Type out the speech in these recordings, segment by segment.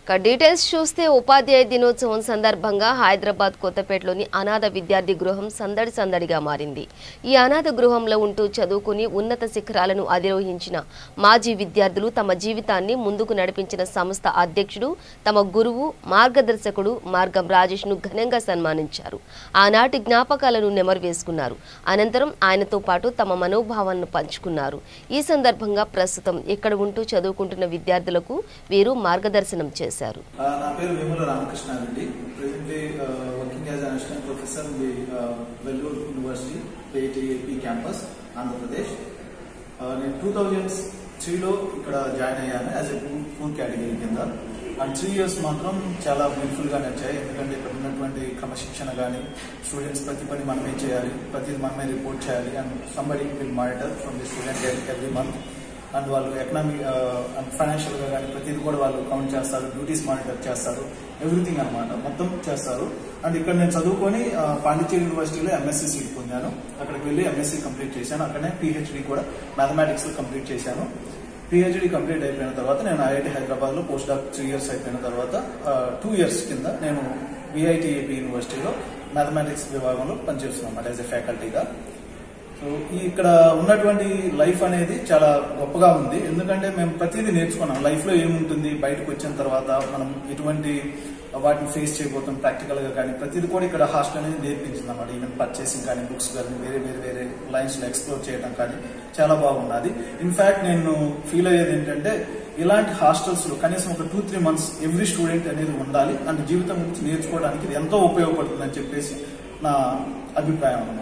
ఇక డీటెయిల్స్ చూస్తే ఉపాధ్యాయ దినోత్సవం సందర్భంగా హైదరాబాద్ కొత్తపేటలోని అనాథ విద్యార్థి గృహం సందడి సందడిగా మారింది ఈ అనాథ గృహంలో ఉంటూ చదువుకుని ఉన్నత శిఖరాలను అధిరోహించిన మాజీ విద్యార్థులు తమ జీవితాన్ని ముందుకు నడిపించిన సంస్థ అధ్యక్షుడు తమ గురువు మార్గదర్శకుడు మార్గం రాజేష్ ను ఘనంగా సన్మానించారు ఆనాటి జ్ఞాపకాలను నెమరు వేసుకున్నారు అనంతరం ఆయనతో పాటు తమ మనోభావాలను పంచుకున్నారు ఈ సందర్భంగా ప్రస్తుతం ఇక్కడ ఉంటూ చదువుకుంటున్న విద్యార్థులకు వీరు మార్గదర్శనం చేశారు ఆ, నా పేరు Vemula Ramakrishna Reddy presently working as an assistant professor in the Vellore university ATAP campus Andhra Pradesh ఆ, నేను టూ థౌజండ్ త్రీలో ఇక్కడ జాయిన్ అయ్యాను యాజ్ ఎ ఫోర్ కేటగిరీ కింద అండ్ త్రీ ఇయర్స్ మాత్రం చాలా బ్యూటిఫుల్ గా నచ్చాయి ఎందుకంటే ఇక్కడ ఉన్నటువంటి క్రమశిక్షణ కానీ స్టూడెంట్స్ ప్రతి పని మనమే చేయాలి ప్రతిది మనమే రిపోర్ట్ చేయాలి and somebody will monitor from the student every month and వాళ్ళు ఎకనామిక్ అండ్ ఫైనాన్షియల్ గా కానీ ప్రతిదీ కూడా వాళ్ళు కౌంట్ చేస్తారు డ్యూటీస్ మానిటర్ చేస్తారు ఎవ్రీథింగ్ అన్నమాట మొత్తం చేస్తారు అండ్ ఇక్కడ నేను చదువుకొని ఆ, పాండిచేరి యూనివర్సిటీలో ఎంఎస్సీ సీట్ పొందాను అక్కడికి వెళ్ళి ఎంఎస్సీ కంప్లీట్ చేశాను అక్కడనే పిహెచ్డి కూడా మ్యాథమెటిక్స్ లో కంప్లీట్ చేశాను పిహెచ్డి కంప్లీట్ అయిపోయిన తర్వాత నేను ఐఐటి హైదరాబాద్ లో పోస్ట్ డాక్ త్రీ ఇయర్స్ అయిపోయిన తర్వాత టూ ఇయర్స్ కింద నేను విఐటిఏపి యూనివర్సిటీలో మ్యాథమెటిక్స్ విభాగంలో పనిచేస్తున్నాను అన్నమాట యాజ్ ఎ ఫ్యాకల్టీగా సో ఈ ఇక్కడ ఉన్నటువంటి లైఫ్ అనేది చాలా గొప్పగా ఉంది ఎందుకంటే మేము ప్రతిదీ నేర్చుకున్నాం లైఫ్ లో ఏముంటుంది బయటకు వచ్చిన తర్వాత మనం ఎటువంటి వాటిని ఫేస్ చేయబోతాం ప్రాక్టికల్ గా కానీ ప్రతిదీ కూడా ఇక్కడ హాస్టల్ అనేది నేర్పించింది అన్నమాట ఈవెన్ పర్చేసింగ్ కానీ బుక్స్ కానీ వేరే వేరే వేరే లైన్స్ లో ఎక్స్ప్లోర్ చేయడం కానీ చాలా బాగున్నది ఇన్ఫాక్ట్ నేను ఫీల్ అయ్యేది ఏంటంటే ఇలాంటి హాస్టల్స్ లో కనీసం ఒక two three months every student అనేది ఉండాలి అండ్ జీవితం గురించి నేర్చుకోవడానికి ఇది ఎంతో ఉపయోగపడుతుందని చెప్పేసి నా అభిప్రాయం అన్నమాట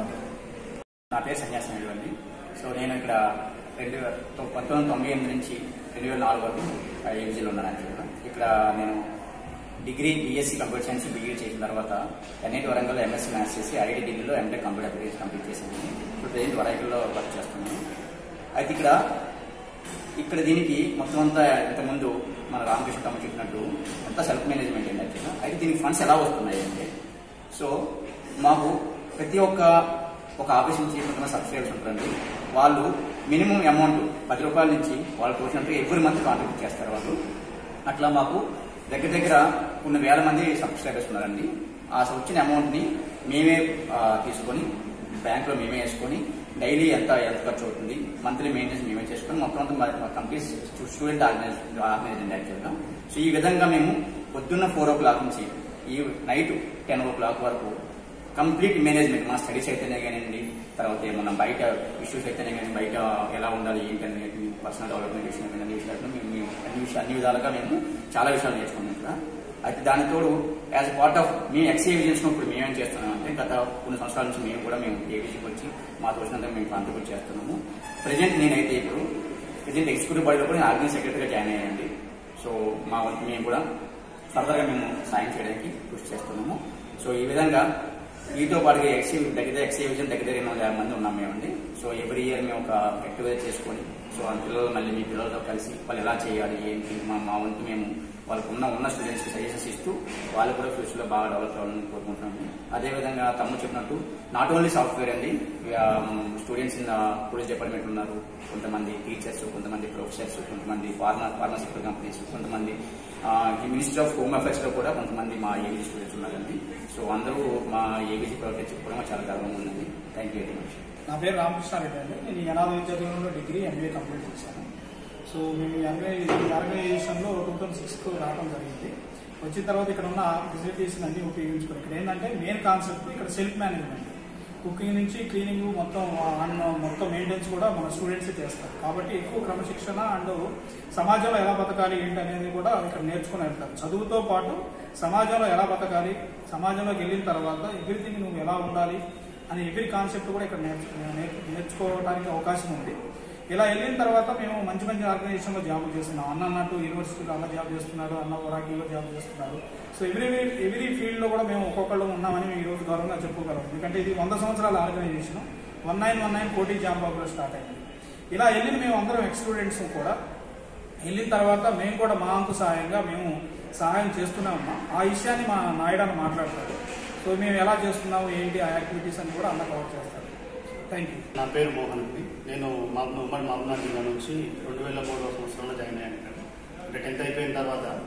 నా పేరు సన్యాసం అండి సో నేను ఇక్కడ రెండు వేల తొ- పంతొమ్మిది వందల తొంభై ఎనిమిది నుంచి రెండు వేల నాలుగు వరకు ఏబీజీలో ఉన్నాను యాక్చువల్గా ఇక్కడ నేను degree BSc computer science BEd చేసిన తర్వాత ఎన్ఐటి వరంగల్లో ఎంఎస్సీ మ్యాథ్స్ చేసి ఐఐటి ఢిల్లీలో ఎంటెక్ కంప్యూటర్ అప్లికేషన్ కంప్లీట్ చేశాను ఇప్పుడు ప్రజెంట్ వరంగల్లో వర్క్ చేస్తున్నాను అయితే ఇక్కడ ఇక్కడ దీనికి మొత్తం అంతా ఇంతకుముందు మన రామకృష్ణ తమ్ముడు చెప్పినట్టు అంతా సెల్ఫ్ మేనేజ్మెంట్ అండి యాక్చువల్గా అయితే దీనికి ఫండ్స్ ఎలా వస్తున్నాయి అంటే సో మాకు ప్రతి ఒక్క ఒక ఆఫీస్ నుంచి కొంతమంది సబ్స్క్రైబర్స్ ఉంటారండి వాళ్ళు మినిమం అమౌంట్ పది రూపాయల నుంచి వాళ్ళు తోచినట్టు ఎవ్రీ మంత్ కాంట్రిబ్యూట్ చేస్తారు వాళ్ళు అట్లా మాకు దగ్గర దగ్గర కొన్ని వేల మంది సబ్స్క్రైబర్స్ ఉన్నారండి ఆ వచ్చిన అమౌంట్ ని మేమే ఆ, తీసుకొని బ్యాంక్ లో మేమే వేసుకొని డైలీ ఎంత ఎంత ఖర్చు అవుతుంది మంత్లీ మెయింటెనెన్స్ మేమే చేసుకొని మొత్తం అంతా మా కంపెనీ స్టూడెంట్ ఆర్గనైజ్ ఆర్గనైజ్ అండి యాక్చువల్గా సో ఈ విధంగా మేము పొద్దున్న ఫోర్ ఓ క్లాక్ నుంచి ఈ నైట్ టెన్ ఓ క్లాక్ వరకు కంప్లీట్ మేనేజ్మెంట్ మా స్టడీస్ అయితేనే కానివ్వండి తర్వాత ఏమన్నా బయట ఇష్యూస్ అయితేనే కానీ బయట ఎలా ఉండాలి ఏంటి అనేది పర్సనల్ డెవలప్మెంట్ విషయం అన్ని విషయాలు మేము మేము అన్ని విషయాలు అన్ని విధాలుగా మేము చాలా విషయాలు నేర్చుకున్నాం ఇక్కడ అయితే దానికి తోడు యాజ్ పార్ట్ ఆఫ్ మేము ఎక్స్ ఏవిజెన్స్ ఇప్పుడు మేమేం చేస్తున్నాం అంటే గత కొన్ని సంవత్సరాల నుంచి మేము కూడా మేము ఏవిజీకి వచ్చి మా తోచినంత మేము కాంట్రిబ్యూట్ చేస్తున్నాము ప్రజెంట్ నేనైతే ఇప్పుడు ప్రజెంట్ ఎగ్జిక్యూటివ్ బాడీలో కూడా నేను ఆర్గనైజ్ సెక్రటరీగా జాయిన్ అయ్యానండి సో మా వంతు మేము కూడా ఫర్దర్గా మేము సాయం చేయడానికి కృషి చేస్తున్నాము సో ఈ విధంగా వీటితో పాటుగా ఎక్సీ దగ్గర ఎక్సీ విజన్ దగ్గర దగ్గర ఎనిమిది యాభై మంది ఉన్నాం మేమండి సో ఎవ్రీ ఇయర్ మేము ఒక గెట్ చేసుకొని సో ఆ పిల్లలు మళ్ళీ మీ పిల్లలతో కలిసి వాళ్ళు ఎలా చేయాలి ఏంటి మా మా వంతు మేము వాళ్ళకు ఉన్న ఉన్న స్టూడెంట్స్కి సజెషన్స్ ఇస్తూ వాళ్ళు కూడా ఫ్యూచర్లో బాగా డెవలప్ అవ్వాలని కోరుకుంటున్నాము అదేవిధంగా తమ్ముడు చెప్పినట్టు నాట్ ఓన్లీ సాఫ్ట్వేర్ అండి స్టూడెంట్స్ ఇన్ పోలీస్ డిపార్ట్మెంట్ ఉన్నారు కొంతమంది టీచర్స్ కొంతమంది ప్రొఫెసర్స్ కొంతమంది ఫార్మా ఫార్మాసిటికల్ కంపెనీస్ కొంతమంది మినిస్ట్రీ ఆఫ్ హోమ్ అఫైర్స్ లో కూడా కొంతమంది మా ఏబీజీ స్టూడెంట్స్ ఉన్నారండి సో అందరూ మా ఏబీజీ ప్రాజెక్ట్ చెప్పుకోవడం మాకు చాలా గర్వంగా ఉందండి థ్యాంక్ యూ వెరీ మచ్ నా పేరు రామకృష్ణారెడ్డి అండి నేను ఈ అనాథ విద్యార్థులలో డిగ్రీ ఎంబీఏ కంప్లీట్ చేశాను సో మేము ఈ ఎంబీఏ ఈ ఆర్గనైజేషన్లో టూ థౌసండ్ సిక్స్కు రావడం జరిగింది వచ్చిన తర్వాత ఇక్కడ ఉన్న ఫెసిలిటీస్ అన్ని ఉపయోగించుకొని ఇక్కడ ఏంటంటే మెయిన్ కాన్సెప్ట్ ఇక్కడ సెల్ఫ్ మేనేజ్మెంట్ కుకింగ్ నుంచి క్లీనింగ్ మొత్తం అండ్ మొత్తం మెయింటెనెన్స్ కూడా మన స్టూడెంట్స్ చేస్తారు కాబట్టి ఎక్కువ క్రమశిక్షణ అండ్ సమాజంలో ఎలా బతకాలి ఏంటి అనేది కూడా ఇక్కడ నేర్చుకుని వెళ్తారు చదువుతో పాటు సమాజంలో ఎలా బతకాలి సమాజంలోకి వెళ్ళిన తర్వాత ఎవ్రీథింగ్ నువ్వు ఎలా ఉండాలి అని ఎవ్రీ కాన్సెప్ట్ కూడా ఇక్కడ నేర్చు నేర్చు- నేర్చుకోవడానికి అవకాశం ఉంది ఇలా వెళ్ళిన తర్వాత మేము మంచి మంచి ఆర్గనైజేషన్లో జాబ్ చేస్తున్నాం అన్న అన్నట్టు యూనివర్సిటీలో అన్న జాబ్ చేస్తున్నారు అన్న ఒరాకీలో జాబ్ చేస్తున్నారు సో ఎవ్రీ ఎవ్రీ ఫీల్డ్లో కూడా మేము ఒక్కొక్కళ్ళు ఉన్నామని మేము ఈరోజు గౌరవంగా చెప్పుకోగలం ఎందుకంటే ఇది వంద సంవత్సరాల organisation one nine one nine కోటి జాబ్ బాబులో స్టార్ట్ అయింది ఇలా వెళ్ళిన మేము అందరం ఎక్స్ స్టూడెంట్స్ కూడా వెళ్ళిన తర్వాత మేము కూడా మా అంతు సహాయంగా మేము సహాయం చేస్తూనే ఉన్నాం ఆ విషయాన్ని మా నాయుడు మాట్లాడతారు సో మేము ఎలా చేస్తున్నాము ఏంటి ఆ యాక్టివిటీస్ అని కూడా అన్న కవర్ చేస్తారు థ్యాంక్ యూ నా పేరు మోహన్ అండి నేను మాబ్ ఉమ్మడి మహబూబ్నాథ్ జిల్లా నుంచి రెండు వేల మూడవ సంవత్సరంలో జాయిన్ అయ్యాను ఇక్కడ అంటే టెన్త్ అయిపోయిన తర్వాత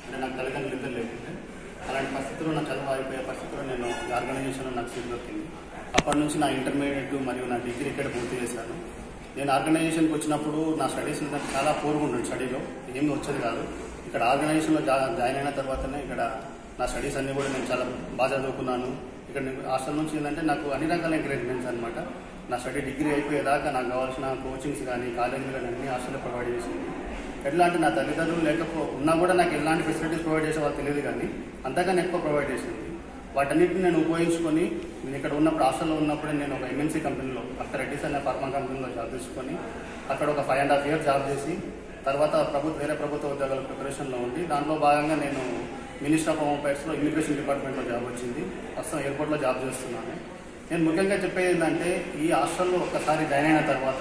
అంటే నాకు తల్లిదండ్రులు ఇద్దరు లేకుంటే అలాంటి పరిస్థితుల్లో నా చదువు అయిపోయే పరిస్థితుల్లో నేను ఈ ఆర్గనైజేషన్లో నాకు సీట్ దొరికింది అప్పటి నుంచి నా ఇంటర్మీడియట్ మరియు నా డిగ్రీ ఇక్కడ పూర్తి చేశాను నేను ఆర్గనైజేషన్కి వచ్చినప్పుడు నా స్టడీస్ మీద చాలా పూర్గా ఉంటుంది స్టడీలో ఏమీ వచ్చేది కాదు ఇక్కడ ఆర్గనైజేషన్లో జా జాయిన్ అయిన తర్వాతనే ఇక్కడ నా స్టడీస్ అన్ని కూడా నేను చాలా బాగా చదువుకున్నాను ఇక్కడ నేను హాస్టల్ నుంచి ఏంటంటే నాకు అన్ని రకాల ఎంకరేజ్మెంట్స్ అనమాట నా స్టడీ డిగ్రీ అయిపోయేదాకా నాకు కావాల్సిన కోచింగ్స్ కానీ కాలేజీలు కానీ అన్ని హాస్టల్లో ప్రొవైడ్ చేసింది ఎట్లా అంటే నా తల్లిదండ్రులు లేకపో ఉన్నా కూడా నాకు ఎలాంటి ఫెసిలిటీస్ ప్రొవైడ్ చేసే వాళ్ళు తెలియదు కానీ అంతకన్నా ఎక్కువ ప్రొవైడ్ చేసింది వాటన్నిటిని నేను ఉపయోగించుకొని నేను ఇక్కడ ఉన్నప్పుడు హాస్టల్లో ఉన్నప్పుడే నేను ఒక ఎంఎన్సీ కంపెనీలో అక్కడ రెడ్డిస్ అనే ఫార్మా కంపెనీలో జాబ్ తీసుకొని అక్కడ ఒక five and half year job చేసి తర్వాత ప్రభుత్వ వేరే ప్రభుత్వ ఉద్యోగాల ప్రిపరేషన్లో ఉండి దాంట్లో భాగంగా నేను మినిస్టర్ ఆఫ్ హోమ్ అఫైర్స్లో ఇమిగ్రేషన్ డిపార్ట్మెంట్లో జాబ్ వచ్చింది ప్రస్తుతం ఎయిర్పోర్ట్లో జాబ్ చేస్తున్నాను నేను ముఖ్యంగా చెప్పేది ఏంటంటే ఈ హాస్టల్లో ఒక్కసారి జాయిన్ అయిన తర్వాత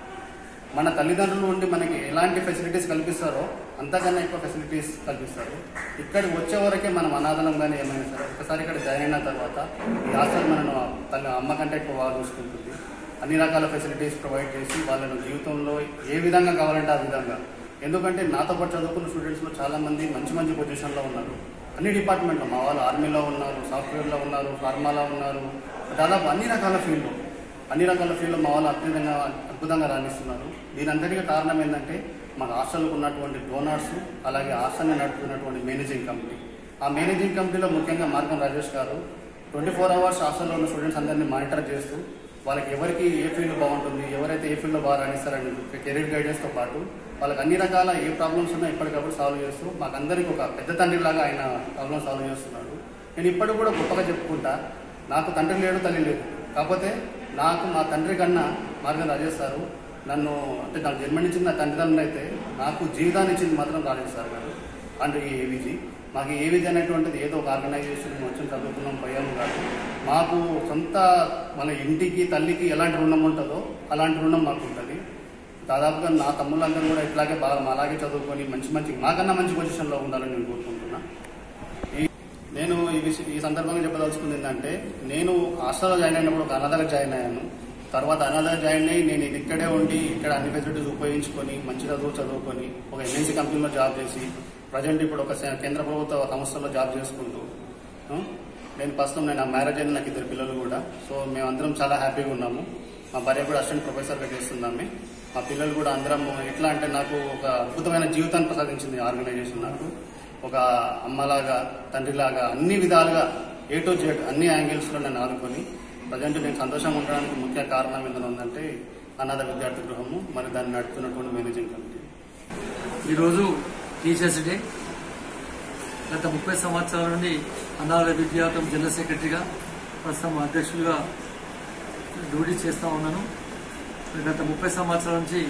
మన తల్లిదండ్రులు ఉండి మనకి ఎలాంటి ఫెసిలిటీస్ కల్పిస్తారో అంతకన్నా ఎక్కువ ఫెసిలిటీస్ కల్పిస్తారు ఇక్కడికి వచ్చే వరకే మనం అనాథలం కానీ ఏమైనా సరే ఒకసారి ఇక్కడ జాయిన్ అయిన తర్వాత ఈ హాస్టల్ మనను తల్లి అమ్మ కంటే ఎక్కువ బాగా చూసుకుంటుంది అన్ని రకాల ఫెసిలిటీస్ ప్రొవైడ్ చేసి వాళ్ళను జీవితంలో ఏ విధంగా కావాలంటే ఆ విధంగా ఎందుకంటే నాతో పాటు చదువుకున్న స్టూడెంట్స్లో చాలా మంది మంచి మంచి పొజిషన్లో ఉన్నారు అన్ని డిపార్ట్మెంట్లో మా వాళ్ళు ఆర్మీలో ఉన్నారు సాఫ్ట్వేర్లో ఉన్నారు ఫార్మాలో ఉన్నారు దాదాపు అన్ని రకాల ఫీల్డ్లో అన్ని రకాల ఫీల్డ్లో మా వాళ్ళు అద్భుతంగా అద్భుతంగా రాణిస్తున్నారు దీనంతటికీ కారణం ఏంటంటే మన హాస్టల్కు ఉన్నటువంటి డోనర్స్ అలాగే హాస్టల్ని నడుపుతున్నటువంటి మేనేజింగ్ కమిటీ ఆ మేనేజింగ్ కమిటీలో ముఖ్యంగా మార్గం రాజేష్ గారు ట్వంటీ ఫోర్ అవర్స్ హాస్టల్లో ఉన్న స్టూడెంట్స్ అందరినీ మానిటర్ చేస్తూ వాళ్ళకి ఎవరికి ఏ ఫీల్డ్ బాగుంటుంది ఎవరైతే ఏ ఫీల్డ్లో బాగా రాణిస్తారని కెరీర్ గైడెన్స్తో పాటు వాళ్ళకి అన్ని రకాల ఏ ప్రాబ్లమ్స్ ఉన్నా ఎప్పటికప్పుడు సాల్వ్ చేస్తూ మాకందరికి ఒక పెద్ద తండ్రిలాగా ఆయన ప్రాబ్లమ్ సాల్వ్ చేస్తున్నాడు నేను ఇప్పటికి కూడా గొప్పగా చెప్పుకుంటా నాకు తండ్రి లేడు తల్లి లేదు కాకపోతే నాకు మా తండ్రి కన్నా మార్గం రాజేష్ సారు నన్ను అంటే నాకు జన్మనిచ్చిన నా తల్లిదండ్రులు అయితే నాకు జీవితాన్ని ఇచ్చింది మాత్రం రాజేష్ సార్ గారు అండ్ ఈ ఏవిజీ మాకు ఏవిజీ అనేటువంటిది ఏదో ఒక ఆర్గనైజేషన్ వచ్చి చదువుకున్నాం పోయాము కాదు మాకు సొంత మన ఇంటికి తల్లికి ఎలాంటి రుణం ఉంటుందో అలాంటి రుణం మాకు ఉంటుంది దాదాపుగా నా తమ్ముళ్ళందరూ కూడా ఇట్లాగే బాగా అలాగే చదువుకొని మంచి మంచి మాకన్నా మంచి పొజిషన్లో ఉండాలని నేను కోరుకుంటున్నా ఈ- నేను ఈ విషయం ఈ సందర్భంగా చెప్పదలుచుకుంది ఏంటంటే నేను హాస్టల్లో జాయిన్ అయినప్పుడు ఒక అనాథగా జాయిన్ అయ్యాను తర్వాత అనాథగా జాయిన్ అయ్యి నేను ఇది ఇక్కడే ఉండి ఇక్కడ అన్ని ఫెసిలిటీస్ ఉపయోగించుకొని మంచి చదువు చదువుకొని ఒక ఎంఎన్సీ కంపెనీలో జాబ్ చేసి ప్రజెంట్ ఇప్పుడు ఒక సే- కేంద్ర ప్రభుత్వ సంస్థలో జాబ్ చేసుకుంటూ ఆ, నేను ప్రస్తుతం నేను మ్యారేజ్ అయిన నాకు ఇద్దరు పిల్లలు కూడా సో మేమందరం చాలా హ్యాపీగా ఉన్నాము మా భార్య కూడా అసిస్టెంట్ ప్రొఫెసర్గా చేస్తున్నామే మా పిల్లలు కూడా అందరం ఎట్లా అంటే నాకు ఒక అద్భుతమైన జీవితాన్ని ప్రసాదించింది ఈ ఆర్గనైజేషన్ నాకు ఒక అమ్మలాగా తండ్రిలాగా అన్ని విధాలుగా ఏ టు జెడ్ అన్ని యాంగిల్స్లో నన్ను ఆదుకొని ప్రజెంట్ నేను సంతోషంగా ఉండడానికి ముఖ్య కారణం ఏంటంటే ఉందంటే అనాథ విద్యార్థి గృహము మరి దాన్ని నడుపుతున్నటువంటి మేనేజింగ్ కమిటీ ఈరోజు టీచర్స్ డే గత ముప్పై సంవత్సరాల నుండి అనాథ విద్యార్థం జనరల్ సెక్రటరీగా ప్రస్తుతం అధ్యక్షులుగా డ్యూటీ చేస్తూ ఉన్నాను గత ముప్పై సంవత్సరాల నుంచి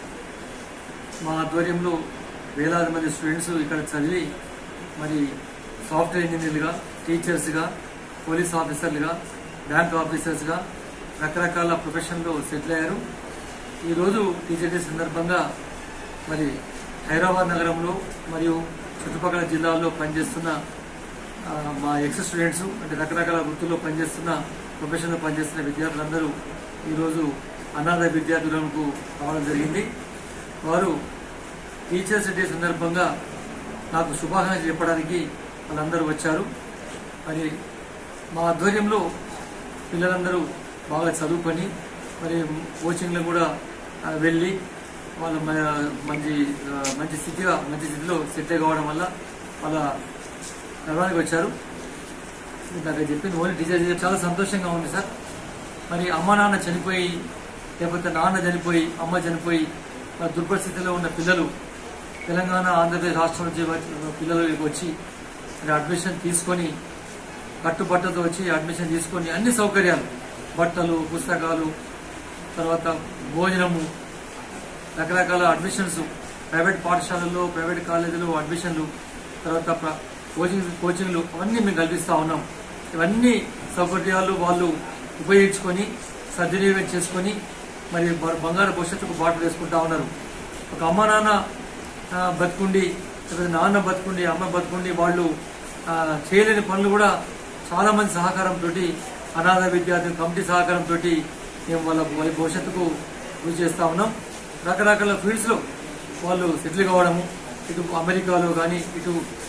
మా ఆధ్వర్యంలో వేలాది మంది స్టూడెంట్స్ ఇక్కడ చదివి మరి సాఫ్ట్వేర్ ఇంజనీర్లుగా టీచర్స్గా పోలీస్ ఆఫీసర్లుగా బ్యాంక్ ఆఫీసర్స్గా రకరకాల ప్రొఫెషన్లో సెటిల్ అయ్యారు ఈరోజు టీచర్ డే సందర్భంగా మరి హైదరాబాద్ నగరంలో మరియు చుట్టుపక్కల జిల్లాల్లో పనిచేస్తున్న ఆ, మా ఎక్స్ స్టూడెంట్స్ అంటే రకరకాల వృత్తుల్లో పనిచేస్తున్న ప్రొఫెషన్లో పనిచేస్తున్న విద్యార్థులందరూ ఈరోజు అనాథ విద్యార్థులకు రావడం జరిగింది వారు టీచర్స్ డే సందర్భంగా నాకు శుభాకాంక్షలు చెప్పడానికి వాళ్ళందరూ వచ్చారు మరి మా ఆధ్వర్యంలో పిల్లలందరూ బాగా చదువుకొని మరి కోచింగ్లో కూడా ఆ, వెళ్ళి వాళ్ళు మ- మంచి ఆ, మంచి స్థితిగా మంచి స్థితిలో సెటిల్ కావడం వల్ల వాళ్ళ గర్వానికి వచ్చారు ఇందాక చెప్పింది ఓన్లీ టీచర్ డే చాలా సంతోషంగా ఉంది సార్ మరి అమ్మ నాన్న చనిపోయి లేకపోతే నాన్న చనిపోయి అమ్మ చనిపోయి మరి దుర్పరిస్థితిలో ఉన్న పిల్లలు తెలంగాణ ఆంధ్రప్రదేశ్ రాష్ట్రం నుంచి వచ్చి- పిల్లలు వచ్చి మరి అడ్మిషన్ తీసుకొని కట్టుబట్టతో వచ్చి అడ్మిషన్ తీసుకొని అన్ని సౌకర్యాలు బట్టలు పుస్తకాలు తర్వాత భోజనము రకరకాల అడ్మిషన్స్ ప్రైవేట్ పాఠశాలల్లో ప్రైవేట్ కాలేజీలో అడ్మిషన్లు తర్వాత ప్ర- కోచింగ్ కోచింగ్లు అవన్నీ మేము కల్పిస్తా ఉన్నాం ఇవన్నీ సౌకర్యాలు వాళ్ళు ఉపయోగించుకొని సద్వినియోగం చేసుకొని మరి బ- బంగారు భవిష్యత్తుకు బాటలు వేసుకుంటా ఉన్నారు ఒక అమ్మ నాన్న ఆ, బతుకుండి లేకపోతే నాన్న బతుకుండి అమ్మ బతుకుండి వాళ్ళు ఆ, చేయలేని పనులు కూడా చాలా మంది సహకారంతో అనాథ విద్యార్థుల కమిటీ సహకారంతో మేము వాళ్ళ వాళ్ళ భవిష్యత్తుకు కృషి చేస్తా ఉన్నాం రకరకాల ఫీల్డ్స్లో వాళ్ళు సెటిల్ కావడము ఇటు అమెరికాలో కానీ ఇటు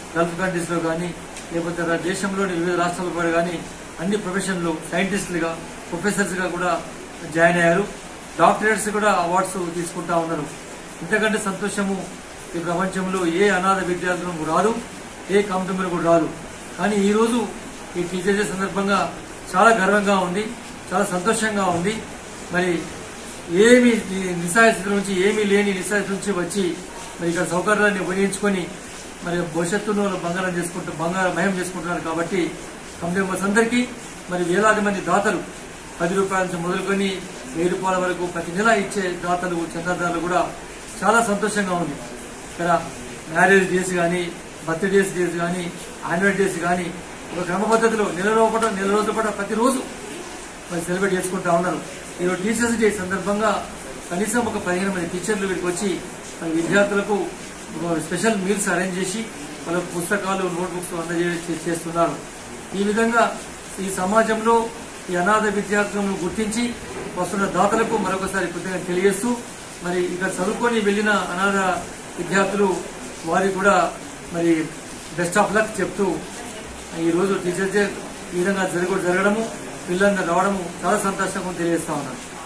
గల్ఫ్ కంట్రీస్లో కానీ లేకపోతే రా- దేశంలోని వివిధ రాష్ట్రాల్లో కూడా కానీ అన్ని ప్రొఫెషన్లు సైంటిస్టులుగా ప్రొఫెసర్స్గా కూడా జాయిన్ అయ్యారు డాక్టరేట్స్ కూడా అవార్డ్స్ తీసుకుంటా ఉన్నారు ఇంతకంటే సంతోషము ఈ ప్రపంచంలో ఏ అనాథ విద్యార్థులకు రాదు ఏ కంపెనీలు కూడా రాదు కానీ ఈ రోజు ఈ టీచర్ డే సందర్భంగా చాలా గర్వంగా ఉంది చాలా సంతోషంగా ఉంది మరి ఏమి ఈ నిస్సహాయ స్థితి నుంచి ఏమీ లేని నిస్సహాయ స్థితి నుంచి వచ్చి మరి ఇక్కడ సౌకర్యాన్ని ఉపయోగించుకొని మరి భవిష్యత్తును వాళ్ళు బంగారం చేసుకుంటూ బంగారం మయం చేసుకుంటున్నారు కాబట్టి కమిటీ మెంబర్స్ అందరికీ మరి వేలాది మంది దాతలు పది రూపాయల నుంచి మొదలుకొని వెయ్యి రూపాయల వరకు ప్రతి నెల ఇచ్చే దాతలు చందాదారులు కూడా చాలా సంతోషంగా ఉంది ఇక్కడ మ్యారేజ్ డేస్ కానీ బర్త్డేస్ డేస్ కానీ యాన్యువల్ డేస్ కానీ ఒక క్రమ పద్ధతిలో నెల లోపల నెల రోజుల పాటు ప్రతిరోజు మరి సెలబ్రేట్ చేసుకుంటా ఉన్నారు ఈరోజు టీచర్స్ డే సందర్భంగా కనీసం ఒక పదిహేను మంది టీచర్లు వీటికి వచ్చి మరి విద్యార్థులకు ఒక స్పెషల్ మీల్స్ అరేంజ్ చేసి వాళ్ళకు పుస్తకాలు నోట్బుక్స్ అందజే చే- చేస్తున్నారు ఈ విధంగా ఈ సమాజంలో ఈ అనాథ విద్యార్థులను గుర్తించి వస్తున్న దాతలకు మరొకసారి కృతజ్ఞత తెలియజేస్తూ మరి ఇక్కడ చదువుకొని వెళ్లిన అనాథ విద్యార్థులు వారికి కూడా మరి బెస్ట్ ఆఫ్ లక్ చెప్తూ ఈ రోజు టీచర్స్ డే ఈ విధంగా జరగ జరగడము పిల్లలందరూ రావడము చాలా సంతోషంగా తెలియజేస్తా ఉన్నాను